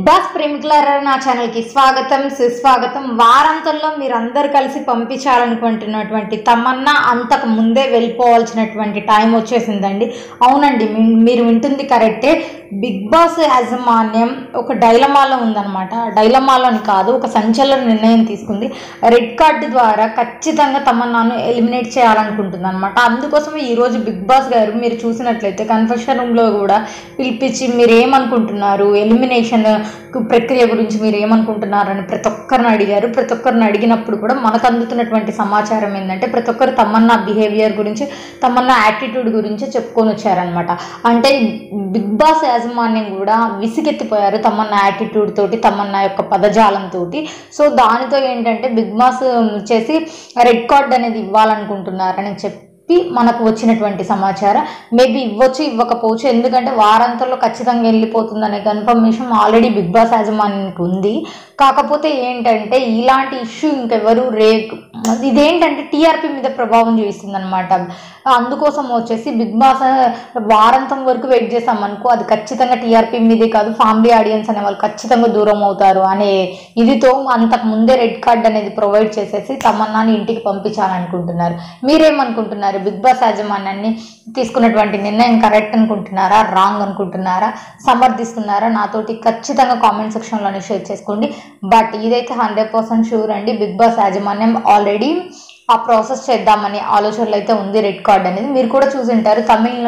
boss ప్రేమికులారా నా ఛానల్కి స్వాగతం సుస్వాగతం వారాంతంలో మీరందరూ కలిసి పంపించాలనుకుంటున్నటువంటి తమన్నా అంతకు ముందే వెళ్ళిపోవాల్సినటువంటి టైం వచ్చేసిందండి అవునండి మీ- మీరు వింటుంది కరెక్టే బిగ్ బాస్ యాజమాన్యం ఒక డైలమాలో ఉందన్నమాట డైలమాలోని కాదు ఒక సంచలన నిర్ణయం తీసుకుంది రెడ్ కార్డు ద్వారా ఖచ్చితంగా తమన్నాను ఎలిమినేట్ చేయాలనుకుంటుంది అనమాట అందుకోసమే ఈరోజు బిగ్ బాస్ గారు మీరు చూసినట్లయితే కన్ఫెషన్ రూమ్లో కూడా పిలిపించి మీరు ఏమనుకుంటున్నారు ఎలిమినేషన్ ప్రక్రియ గురించి మీరు ఏమనుకుంటున్నారని ప్రతి ఒక్కరిని అడిగారు ప్రతి ఒక్కరిని అడిగినప్పుడు కూడా మనకు అందుతున్నటువంటి సమాచారం ఏంటంటే ప్రతి ఒక్కరు తమన్నా బిహేవియర్ గురించి తమన్నా యాటిట్యూడ్ గురించి చెప్పుకొని వచ్చారనమాట అంటే బిగ్ బాస్ యాజమాన్యం కూడా విసిగెత్తిపోయారు తమన్నా యాటిట్యూడ్ తోటి తమన్నా యొక్క పదజాలం తోటి సో దానితో ఏంటంటే బిగ్ బాస్ వచ్చేసి రెడ్ కార్డ్ అనేది ఇవ్వాలనుకుంటున్నారని చెప్పి మనకు వచ్చినటువంటి సమాచారం మేబీ ఇవ్వచ్చు ఇవ్వకపోవచ్చు ఎందుకంటే వారాంతంలో ఖచ్చితంగా వెళ్ళిపోతుందనే కన్ఫర్మేషన్ ఆల్రెడీ బిగ్ బాస్ యాజమాన్యానికి ఉంది కాకపోతే ఏంటంటే ఇలాంటి ఇష్యూ ఇంకెవరు రే ఇదేంటంటే టీఆర్పీ మీద ప్రభావం చూపిస్తుంది అనమాట అందుకోసం వచ్చేసి బిగ్ బాస్ వారాంతం వరకు వెయిట్ చేసాం అనుకో అది ఖచ్చితంగా టీఆర్పీ మీదే కాదు ఫ్యామిలీ ఆడియన్స్ అనే వాళ్ళు ఖచ్చితంగా దూరం అవుతారు అనే ఇదితో అంతకు ముందే రెడ్ కార్డ్ అనేది ప్రొవైడ్ చేసేసి తమన్నాని ఇంటికి పంపించాలనుకుంటున్నారు మీరేమనుకుంటున్నారు బిగ్ బాస్ యాజమాన్యాన్ని తీసుకున్నటువంటి నిర్ణయం కరెక్ట్ అనుకుంటున్నారా రాంగ్ అనుకుంటున్నారా సమర్థిస్తున్నారా నాతోటి ఖచ్చితంగా కామెంట్ సెక్షన్లోనే షేర్ చేసుకోండి బట్ ఇదైతే హండ్రెడ్ పర్సెంట్ షూర్ అండి బిగ్ బాస్ యాజమాన్యం ఆల్రెడీ ఆ ప్రాసెస్ చేద్దామనే ఆలోచనలు అయితే ఉంది రెడ్ కార్డ్ అనేది మీరు కూడా చూసింటారు తమిళ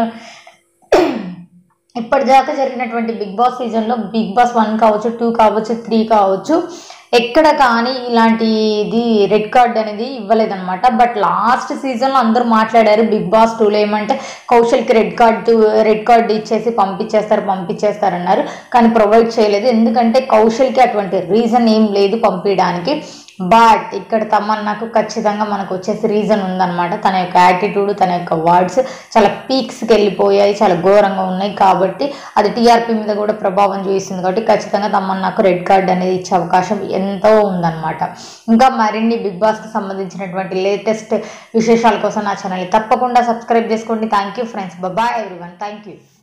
ఇప్పటిదాకా జరిగినటువంటి బిగ్ బాస్ సీజన్లో బిగ్ బాస్ వన్ కావచ్చు టూ కావచ్చు త్రీ కావచ్చు ఎక్కడ కానీ ఇలాంటిది రెడ్ కార్డ్ అనేది ఇవ్వలేదన్నమాట బట్ లాస్ట్ సీజన్లో అందరూ మాట్లాడారు బిగ్ బాస్ టూలో ఏమంటే కౌశల్కి రెడ్ కార్డు రెడ్ కార్డు ఇచ్చేసి పంపించేస్తారు పంపించేస్తారు అన్నారు కానీ ప్రొవైడ్ చేయలేదు ఎందుకంటే కౌశల్కి అటువంటి రీజన్ ఏం లేదు పంపించడానికి బట్ ఇక్కడ తమన్నాకు ఖచ్చితంగా మనకు వచ్చేసి రీజన్ ఉందన్నమాట తన యొక్క యాటిట్యూడ్ తన యొక్క వర్డ్స్ చాలా పీక్స్కి వెళ్ళిపోయాయి చాలా ఘోరంగా ఉన్నాయి కాబట్టి అది టీఆర్పీ మీద కూడా ప్రభావం చూపిస్తుంది కాబట్టి ఖచ్చితంగా తమన్నాకు రెడ్ కార్డ్ అనేది ఇచ్చే అవకాశం ఎంతో ఉందన్నమాట ఇంకా మరిన్ని బిగ్ బాస్కి సంబంధించినటువంటి లేటెస్ట్ విశేషాల కోసం నా ఛానల్ తప్పకుండా సబ్స్క్రైబ్ చేసుకోండి thank you friends bye everyone thank you